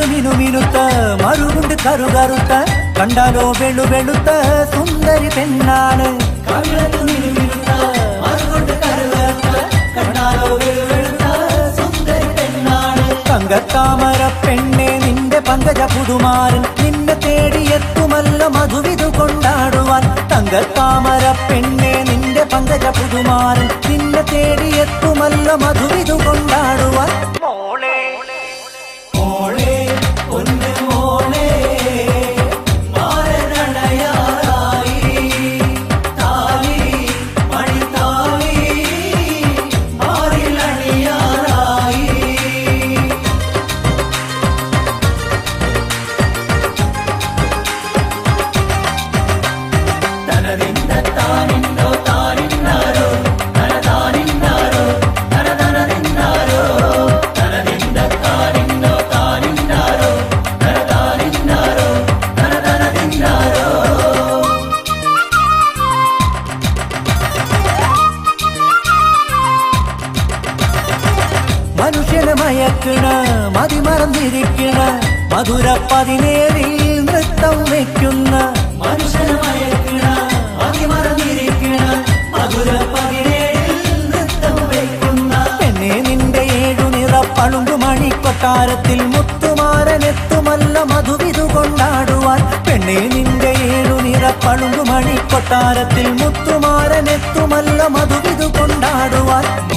മിനുമിനുത്ത മറുകുണ്ട് കറുകറുത്ത കണ്ടാലോ വെളു വെളുത്ത സുന്ദരി പെണ്ണാണ് കവിളത്തു മിനുമിനുത്ത മറുകുണ്ട് കറുകറുത്ത കണ്ടാലോ വെളു വെളുത്ത സുന്ദരി പെണ്ണാണ് തങ്കത്താമര പെണ്ണെ നിന്റെ പങ്കജ പുതുമാരൻ നിന്നെ തേടിയെത്തുമല്ല മധുവിധു കൊണ്ടാടുവാൻ തങ്കത്താമര പെണ്ണെ നിന്റെ പങ്കജ പുതുമാരൻ നിന്നെ തേടിയെത്തുമല്ല മധുവിധു കൊണ്ടാടുവാൻ മോളെ മോളെ പൊന്നു മോളെ മാരനടയാറായി താലി മണിത്താലി മാറിലണിയാറായി മനുഷ്യനെ മയക്കണ മതിമറന്നിരിക്കണ മധുര പതിനേഴിൽ നൃത്തം വെക്കുന്ന മനുഷ്യനെ മയക്കണ മതിമറന്നിരിക്കണ മധുര പതിനേഴിൽ നൃത്തം വെക്കുന്ന പെണ്ണെ നിന്റെ ഏഴു നിറ പളുങ്കു മണിക്കൊട്ടാരത്തിൽ മുത്തുമാരനെത്തുമല്ല മധുവിധു കൊണ്ടാടുവാൻ പെണ്ണെ നിന്റെ ഏഴു നിറ പളുങ്കു മണിക്കൊട്ടാരത്തിൽ മുത്തുമാരനെത്തുമല്ല മധുവിധു കൊണ്ടാടുവാൻ